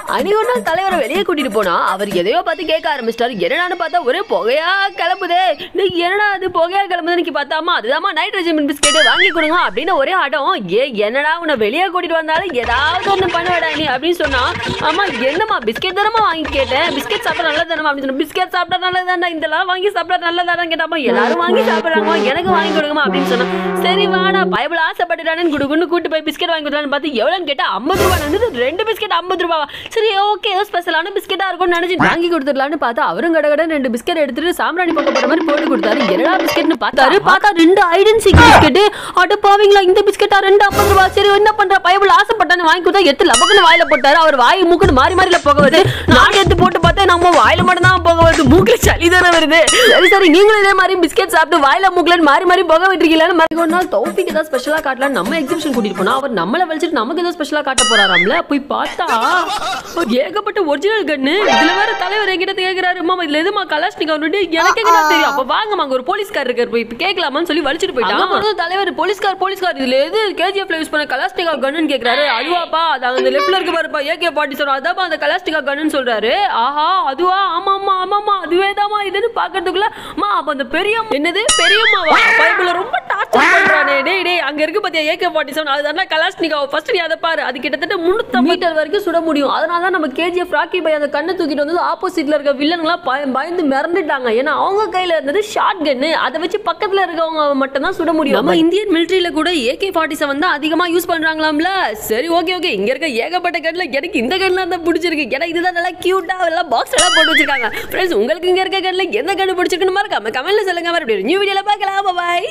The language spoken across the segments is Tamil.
அன்னைக்கு ஒரு நாள் தலைவரை வெளியே கூட்டிட்டு போனா அவர் எதையோ பார்த்து கேட்க ஆரம்பிச்சிட்டாரு என்னடான்னு பார்த்தா ஒரே புகையா கிளம்புதே நீ என்னடா அது புகையா கிளம்புதுன்னு இன்னைக்கு பார்த்தாமா அதுதாம்மா நைட்ரஜன் பிஸ்கெட் வாங்கி கொடுங்க அப்படின்னு ஒரே ஆட்டம் ஏ என்னடா உன்னை வெளியே கூட்டிட்டு வந்தாலும் ஏதாவது ஒன்று பண்ணுவடா நீ அப்படின்னு சொன்னா ஆமா என்னம்மா பிஸ்கெட் தானமா வாங்கி கேட்டேன் பிஸ்கெட் சாப்பிட்டா நல்லது தானமா அப்படின்னு சொன்னா பிஸ்கெட் சாப்பிட்டா நல்லதாண்டா இதெல்லாம் வாங்கி சாப்பிட்டா நல்லதானு கேட்டாமா எல்லாரும் வாங்கி சாப்பிடுறாங்க எனக்கு வாங்கி கொடுங்கம்மா அப்படின்னு சொன்னா சரி வாடா பயபுல ஆசைப்பட்டுட்டானு குடுக்குன்னு கூட்டு போய் பிஸ்கெட் வாங்கி கொடுத்தான்னு பார்த்து எவ்வளோன்னு கேட்டா ஐம்பது ரூபா வந்து ரெண்டு பிஸ்கெட் ஐம்பது ரூபாவா சரி ஓகே ஏதோ ஸ்பெஷலான பிஸ்கெட்டா இருக்கும்னு நினைச்சு வாங்கி கொடுத்துடலான்னு பார்த்தா அவரும் கடை கடை ரெண்டு பிஸ்கெட் எடுத்துட்டு சாம்பிராணி பக்கம் போற மாதிரி போட்டு கொடுத்தாரு என்னடா பிஸ்கெட்னு பார்த்தாரு பார்த்தா ரெண்டு ஐடென்சிக் பிஸ்கெட் அட பாவீங்களா இந்த பிஸ்கெட்டா ரெண்டு ஐம்பது ரூபா சரி என்ன பண்ற பயபுல ஆசைப்பட்டான்னு வாங்கி கொடுத்தா எடுத்து லபக்குன்னு வாயில போட்டாரு அவர் வாய் மூக்குன்னு மாறி மாறில போக வருது நான் எடுத்து போட்டு பார்த்தா நம்ம வாயில மட்டும் தான் போக வருது மூக்குல சளி தானே வருது சரி சரி நீங்களும் இதே மாதிரி பிஸ்கெட் சாப்பிட்டு வாயில மூக்குல மாறி மாறி போக விட்டுருக்கீங்களான்னு மாதிரி ஒரு நாள் தௌஃபிக் ஏதாவது ஸ்பெஷலா காட்டலாம் நம்ம எக்ஸிபிஷன் கூட்டிட்டு போனா அவர் நம்மள வலிச்சிட்டு நமக்கு ஏதோ ஸ்பெஷலா காட்ட போறாராம்ல போய் பார்த்தா ஒரு ஏகப்பட்ட ஒரிஜினல் கண்ணு இதுல வேற தலைவர் என்கிட்ட கேக்குறாரு மாமா இதுல எதுமா கலாஷ்னிக் அவனுடைய எனக்கு எங்க தெரியும் அப்ப வாங்க அங்க ஒரு போலீஸ்கார் இருக்காரு போய் இப்ப கேட்கலாமான்னு சொல்லி வலிச்சிட்டு போயிட்டான் அப்புறம் தலைவர் போலீஸ்கார் போலீஸ்கார் இதுல எது கேஜிஎஃப்ல யூஸ் பண்ண கலாஷ்னிகா கன்னு கேக்குறாரு அதுவாப்பா அது அந்த லெஃப்ட்ல இருக்கு பாருப்பா ஏகே பாட்டி சார் அதாப்பா அந்த கலாஷ்னிகா கன்னு சொல்றாரு ஆஹா அதுவா ஆமாமா ஆமாமா அதுவே தாமா இதுன்னு பாக்குறதுக்குள்ள மா அப்ப அந்த பெரிய என்னது பெரியம்மாவா பைபிள்ல ரொம்ப டார்ச்சர் பண்றானே டேய் டேய் அங்க இருக்கு பாத்தியா ஏகே பாட்டி செவன் அதுதான் கலாஷ்னிகா ஃபர்ஸ்ட் நீ அதை பாரு அது கிட்டத்தட்ட முன்னூத்தி மீட்டர் வரைக்கும் சுட முடியும் அதனால தான் நம்ம கேஜிஎஃப் ராக்கி பை அந்த கண்ணை தூக்கிட்டு வந்து ஆப்போசிட்ல இருக்க வில்லன்லாம் பய- பயந்து மிரண்டுட்டாங்க ஏன்னா அவங்க கையில இருந்தது ஷார்ட் கன்னு அதை வச்சு பக்கத்துல இருக்கவங்க மட்டும் தான் சுட முடியும் நம்ம இந்தியன் மிலிட்டரியில கூட ஏகே ஃபார்ட்டி செவன் தான் அதிகமா யூஸ் பண்றாங்களாம்ல சரி ஓகே ஓகே இங்க இருக்க ஏகப்பட்ட கன்ல எனக்கு இந்த கன்ல தான் பிடிச்சிருக்கு ஏன்னா இதுதான் நல்லா கியூட்டா எல்லாம் பாக்ஸ் எல்லாம் போட்டு வச்சிருக்காங்க ஃப்ரெண்ட்ஸ் உங்களுக்கு இங்க இருக்க கன்ல எந்த கன்னு பிடிச்சிருக்குன்னு மறக்காம கமெண்ட்ல சொல்லுங்க மறுபடியும் நியூ வீடியோல பார்க்கலாம் பாய்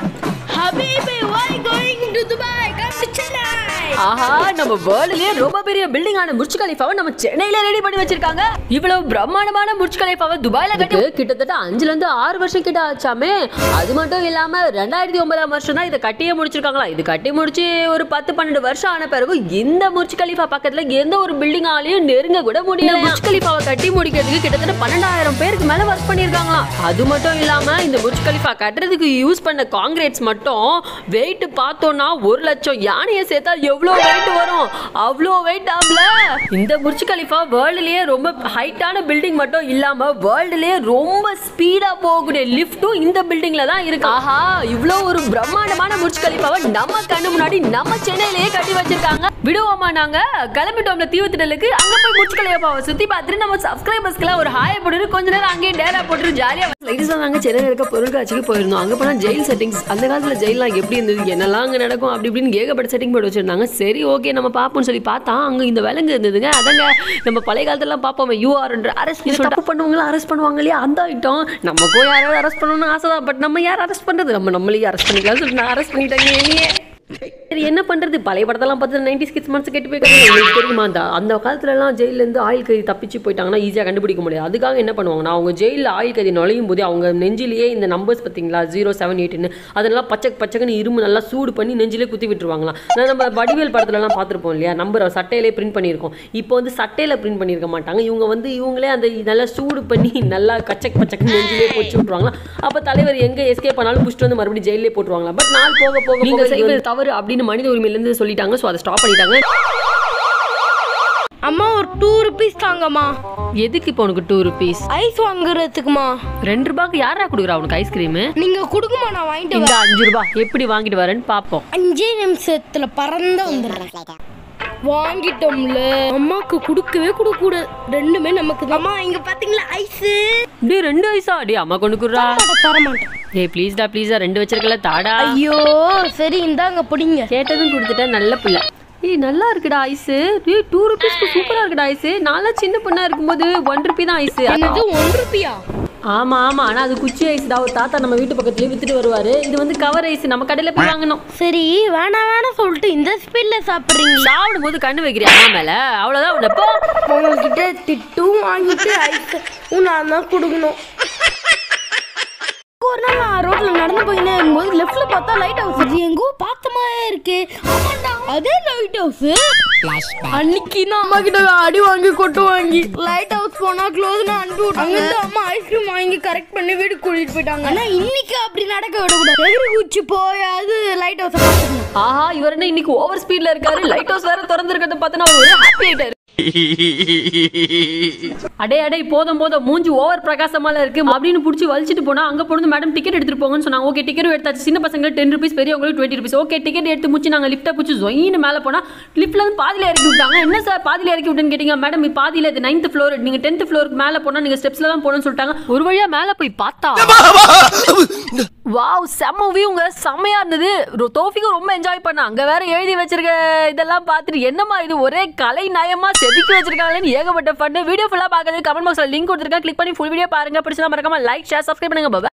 Habibi, why going to Dubai? Come to Chennai. ஆஹா நம்ம வேர்ல்ட்லயே ரொம்ப பெரிய பில்டிங் ஆன புர்ஜ் கலிஃபாவை நம்ம சென்னையில ரெடி பண்ணி வச்சிருக்காங்க இவ்வளவு பிரம்மாண்டமான புர்ஜ் கலிஃபாவை துபாயில கட்டி கிட்டத்தட்ட அஞ்சுல இருந்து ஆறு வருஷம் கிட்ட ஆச்சாமே அது மட்டும் இல்லாம ரெண்டாயிரத்தி ஒன்பதாம் வருஷம் தான் இதை கட்டியே முடிச்சிருக்காங்களா இது கட்டி முடிச்சு ஒரு பத்து பன்னெண்டு வருஷம் ஆன பிறகு இந்த புர்ஜ் கலிஃபா பக்கத்துல எந்த ஒரு பில்டிங்காலையும் நெருங்க கூட முடியல புர்ஜ் கலிஃபாவை கட்டி முடிக்கிறதுக்கு கிட்டத்தட்ட பன்னெண்டாயிரம் பேருக்கு மேல ஒர்க் பண்ணிருக்காங்களாம் அது மட்டும் இல்லாம இந்த புர்ஜ் கலிஃபா கட்டுறதுக்கு யூஸ் பண்ண காங்கிரீட்ஸ் மட்டும் வெயிட் பார்த்தோம்னா ஒரு லட்சம் யானையை சேர்த்தா எவ்வளவு வெயிட் வரும் அவ்வளோ வெயிட் ஆகல இந்த புர்ஜ் கலிஃபா வேர்ல்டுலயே ரொம்ப ஹைட்டான பில்டிங் மட்டும் இல்லாம வேர்ல்டுலயே ரொம்ப ஸ்பீடா போகக்கூடிய லிஃப்ட்டும் இந்த பில்டிங்ல தான் இருக்கு ஆஹா இவ்வளோ ஒரு பிரம்மாண்டமான புர்ஜ் கலிஃபாவை நம்ம கண்ணு முன்னாடி நம்ம சென்னையிலேயே கட்டி வச்சிருக்காங்க விடுவோமா நாங்க கிளம்பிட்டோம்ல தீவுத்திடலுக்கு அங்க போய் புர்ஜ் கலிஃபாவை சுத்தி பார்த்துட்டு நம்ம சப்ஸ்கிரைபர்ஸ்க்குலாம் ஒரு ஹாய் போட்டுட்டு கொஞ்ச நேரம் அங்கேயே டேரா போட்டுட்டு ஜாலியா லைட்ஸ் நாங்க சென்னையில் இருக்க பொருட்காட்சிக்கு போயிருந்தோம் அங்க போனா ஜெயில் செட்டிங்ஸ் அந்த காலத்துல ஜெயிலாம் எப்படி இருந்தது என்னெல்லாம் அங்க நடக்கும் அப்படி இப்படின்னு ஏகப்பட்ட செட்டிங் போட்டு வச்சிருந்தாங்க சரி ஓகே நம்ம பார்ப்போம்னு சொல்லி பார்த்தா அங்க இந்த விலங்கு இருந்ததுங்க அதங்க நம்ம பழைய காலத்துலாம் பார்ப்போம் யூஆர் அரெஸ்ட் தப்பு பண்ணுவாங்களா அரெஸ்ட் பண்ணுவாங்க இல்லையா அந்த ஐட்டம் நமக்கும் யாராவது அரெஸ்ட் பண்ணணும்னு ஆசை தான் பட் நம்ம யார் அரெஸ்ட் பண்றது நம்ம நம்மளையும் அரெஸ்ட் பண்ணிக்கலாம் சொல்லிட்டு நான் அரெஸ்ட் பண்ணிட்டாங்க என்னையே சரி என்ன பண்றது பழைய படத்தெல்லாம் பார்த்து நைன்டி கிட்ஸ் மனசு கெட்டு போய் உங்களுக்கு தெரியுமா அந்த அந்த காலத்துல எல்லாம் ஜெயில இருந்து ஆயில் கைதி தப்பிச்சு போயிட்டாங்கன்னா ஈஸியா கண்டுபிடிக்க முடியாது அதுக்காக என்ன பண்ணுவாங்கன்னா அவங்க ஜெயிலில் ஆயில் கைதி நுழையும் போது அவங்க நெஞ்சிலேயே இந்த நம்பர்ஸ் பார்த்தீங்களா ஜீரோ செவன் எயிட்னு அதெல்லாம் பச்சை பச்சைக்குன்னு இரும்பு நல்லா சூடு பண்ணி நெஞ்சிலே குத்தி விட்டுருவாங்களாம் நான் நம்ம வடிவேல் படத்துலலாம் பார்த்துருப்போம் இல்லையா நம்பர் சட்டையிலே பிரிண்ட் பண்ணியிருக்கோம் இப்போ வந்து சட்டையில பிரிண்ட் பண்ணியிருக்க மாட்டாங்க இவங்க வந்து இவங்களே அந்த நல்லா சூடு பண்ணி நல்லா கச்சக் பச்சக்கு நெஞ்சிலே போச்சு விட்டுருவாங்களாம் அப்போ தலைவர் எங்க எஸ்கேப் பண்ணாலும் புஷ்ட்டு வந்து மறுபடியும் ஜெயிலே போட்டுருவாங்களா பட் நாள் போக போக நீங்க செய்வது தவறு அப்படின்னு மனித உரிமையிலேருந்து சொல்லிட்டாங்க ஸோ அதை ஸ்டாப் பண்ணிட்டாங்க அம்மா ஒரு டூ ருபீஸ் தாங்கம்மா எதுக்கு இப்போ உனக்கு டூ ருபீஸ் ஐஸ் வாங்குறதுக்குமா ரெண்டு ரூபாய்க்கு யாரா கொடுக்குறா உனக்கு ஐஸ்கிரீமு நீங்க கொடுக்குமா நான் வாங்கிட்டு இந்த வரேன் அஞ்சு ரூபாய் எப்படி வாங்கிட்டு வரேன்னு பார்ப்போம் அஞ்சே நிமிஷத்துல பறந்து வந்துடுறேன் வாங்கிட்டோம்ல அம்மாக்கு கொடுக்கவே கொடுக்க கூடாது ரெண்டுமே நமக்கு அம்மா இங்க பாத்தீங்களா ஐஸ் டேய் ரெண்டு ஐஸா டேய் அம்மா கொண்டு குடுறா தர மாட்டேன் டேய் ப்ளீஸ்டா ப்ளீஸா ரெண்டு வச்சிருக்கல தாடா ஐயோ சரி இந்தாங்க பிடிங்க கேட்டதும் கொடுத்துட்டேன் நல்ல பிள்ளை ஏய் நல்லா இருக்குடா ஐஸு டேய் டூ ருபீஸ்க்கு சூப்பரா இருக்குடா ஐஸு நான்லாம் சின்ன பொண்ணா இருக்கும்போது ஒன் ருபி தான் ஐஸு என்னது ஒன் ருபியா ஆமா ஆமா ஆனா அது குச்சி ஐஸ் தான் ஒரு தாத்தா நம்ம வீட்டு பக்கத்துலயே வித்துட்டு வருவாரு இது வந்து கவர் ஐஸ் நம்ம கடையில போய் வாங்கணும் சரி வேணாம் வேணாம் சொல்லிட்டு இந்த ஸ்பீட்ல சாப்பிடுறீங்க சாப்பிடும் போது கண்ணு வைக்கிறியா அம்மா மேல அவ்வளவுதான் உன்னை போ உங்ககிட்ட திட்டும் வாங்கிட்டு ஐஸ் நான் தான் கொடுக்கணும் ஒரு நாள் நான் ரோட்ல நடந்து போயினே இருக்கும்போது லெஃப்ட்ல பார்த்தா லைட் ஹவுஸ் இது எங்கோ பார்த்த மாதிரி இருக்கு ஆமாண்டா அதே லைட் ஹவுஸ் அன்னைக்கு நான் அம்மா கிட்ட அடி வாங்கி கொட்டு வாங்கி லைட் ஹவுஸ் போனா க்ளோஸ்னு அனுப்பி விட்டாங்க அங்க அம்மா ஐஸ்கிரீம் வாங்கி கரெக்ட் பண்ணி வீட்டுக்கு கூட்டிட்டு போயிட்டாங்க ஆனா இன்னைக்கு அப்படி நடக்க விடக்கூடாது எகிரி குச்சி போயாவது லைட் ஹவுஸ் பார்த்துக்கணும் ஆஹா இவர் என்ன இன்னைக்கு ஓவர் ஸ்பீட்ல இருக்காரு லைட் ஹவுஸ் வேற திறந்திருக்கிறத பார்த்தா அவர் ஒரு ஹாப்பி ஆயிட்டாரு அடே அடே போதும் போதும் மூஞ்சி ஓவர் பிரகாசமால இருக்கு அப்படின்னு புடிச்சு வலிச்சிட்டு போனா அங்க போனது மேடம் டிக்கெட் எடுத்துட்டு போங்கன்னு சொன்னாங்க ஓகே டிக்கெட் எடுத்தாச்சு சின்ன பசங்க டென் ருபீஸ் பெரியவங்களுக்கு டுவெண்ட்டி ருபீஸ் ஓகே டிக்கெட் எடுத்து முடிச்சு நாங்க லிஃப்ட்டை பிடிச்சி ஜொயின்னு மேல போனா லிஃப்ட்ல வந்து பாதியில இறக்கி விட்டாங்க என்ன சார் பாதியில இறக்கி விட்டுன்னு கேட்டீங்க மேடம் இது பாதியில இது நைன்த் ஃப்ளோர் நீங்க டென்த் ஃப்ளோருக்கு மேல போனா நீங்க ஸ்டெப்ஸ்ல தான் போகணும்னு சொல்லிட்டாங்க ஒரு வழியா மேல போய் பார்த்தா வாவ் செம்ம வியூங்க செம்மையா இருந்தது ரொ- தோஃபிக்கும் ரொம்ப என்ஜாய் பண்ண அங்க வேற எழுதி வச்சிருக்க இதெல்லாம் பார்த்துட்டு என்னமா இது ஒரே கலை நயமா செதுக்கி வச்சிருக்காங்களேன்னு ஏகப்பட்ட ஃபன் வீடியோ ஃபுல்லா பார்க்கறது கமெண்ட் பாக்ஸ்ல லிங்க் கொடுத்துருக்கேன் கிளிக் பண்ணி ஃபுல் வீடியோ பாருங்க பிடிச்சா மறக்காம லைக் ஷேர் சப்ஸ்கிரைப் பண்ணுங்க bye.